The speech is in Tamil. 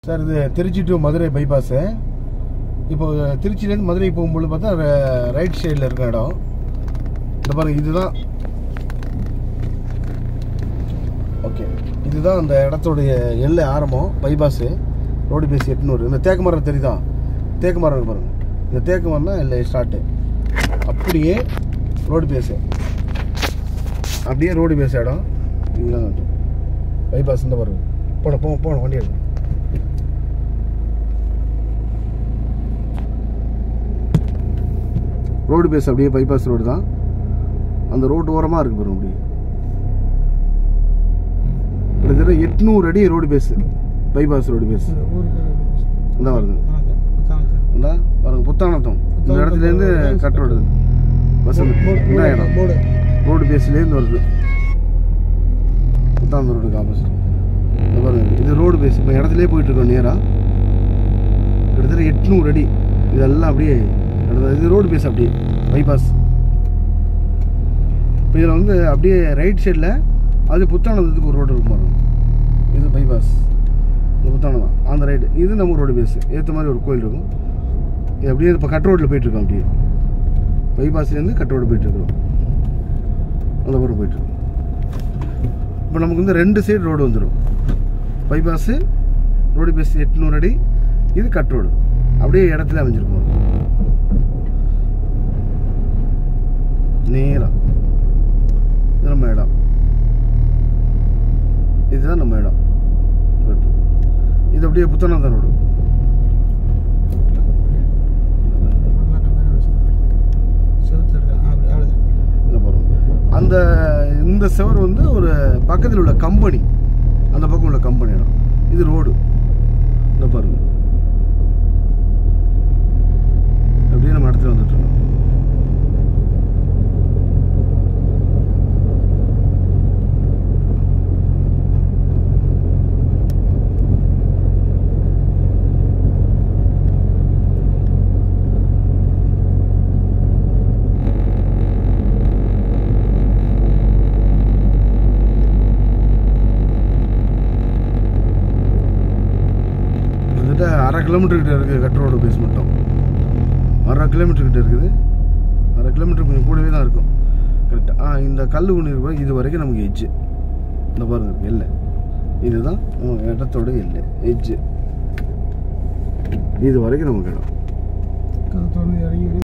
சார் இது திருச்சி டு மதுரை பைபாஸு இப்போ திருச்சியிலேருந்து மதுரை போகும்போது பார்த்தா ர- ரைட் சைடில் இருக்க இடம் இந்த பாருங்க இதுதான் ஓகே இதுதான் அந்த இடத்துடைய எல்லை ஆரம்பம் பைபாஸு ரோடு பேசி எட்நூறு இந்த தேக்கு மரம் தெரியுதா தேக்கு மரம் இருக்கு பாருங்க இந்த தேக்கு மரம் தான் இல்லை ஸ்டார்ட்டு அப்படியே ரோடு பேஸு அப்படியே ரோடு பேஸ் இடம் இதுதான் பைபாஸ் இந்த பாருங்க போன போ போன வண்டி எடுக்கணும் ரோடு பேஸ் அப்படியே பைபாஸ் ரோடு தான் அந்த ரோடு ஓரமாக இருக்கு பாருங்க அப்படியே கிட்டத்தட்ட எட்நூறு அடி road face bypass road face இந்த வருது இந்த பாருங்க புத்தானத்தம் இந்த இடத்துலேருந்து கட் ரோடு பஸ் இந்த இடம் ரோடு பேஸ்லேருந்து வருது புத்தானந்த ரோடுக்கு ஆப்போசிட் இந்த பாருங்க இது ரோடு பேஸ் இப்போ இடத்துலேயே போயிட்டு இருக்கோம் நேராக கிட்டத்தட்ட எட்நூறு அடி இதெல்லாம் அப்படியே கிட்டத்தட்ட இது ரோடு பேஸ் அப்படியே பைபாஸ் இப்போ இதில் வந்து அப்படியே ரைட் சைடில் அது புத்தானந்தத்துக்கு ஒரு ரோடு இருக்கும் பாருங்க இது பைபாஸ் இது புத்தானந்தம் அந்த ரைடு இது நம்ம ரோடு பேஸ் ஏற்ற மாதிரி ஒரு கோயில் இருக்கும் இது அப்படியே இப்போ கட் ரோட்டில் போயிட்டுருக்கோம் அப்படியே பைபாஸ்லேருந்து கட் ரோடு போயிட்டுருக்குறோம் அந்த பக்கம் போயிட்டுருக்கோம் இப்போ நமக்கு வந்து ரெண்டு சைடு ரோடு வந்துடும் பைபாஸு ரோடு பேஸ் எட்நூறு அடி இது கட் ரோடு அப்படியே இடத்துல அமைஞ்சிருக்கும் நேரா இது நம்ம இடம் இதுதான் நம்ம இடம் இது அப்படியே புத்தனாந்தன் ரோடு இந்த பாருங்க அந்த இந்த செவர் வந்து ஒரு பக்கத்தில் உள்ள கம்பெனி அந்த பக்கம் உள்ள கம்பெனி இடம் இது ரோடு இந்த பாருங்க அப்படியே நம்ம இடத்துல வந்துட்டு இருக்கோம் கிட்டத்தட்ட அரை கிலோமீட்டர் கிட்ட இருக்குது கட் ரோடு பேஸ் மட்டும் அரை கிலோமீட்டர் கிட்ட இருக்குது அரை கிலோமீட்டர் கொஞ்சம் கூடவே தான் இருக்கும் கரெக்டாக ஆ இந்த கல் ஒன்று இருக்கு இது வரைக்கும் நமக்கு எட்ஜு இந்த பாருங்க எல்லை இதுதான் நம்ம இடத்தோட எல்லை எட்ஜு இது வரைக்கும் நமக்கு இடம் இறங்கி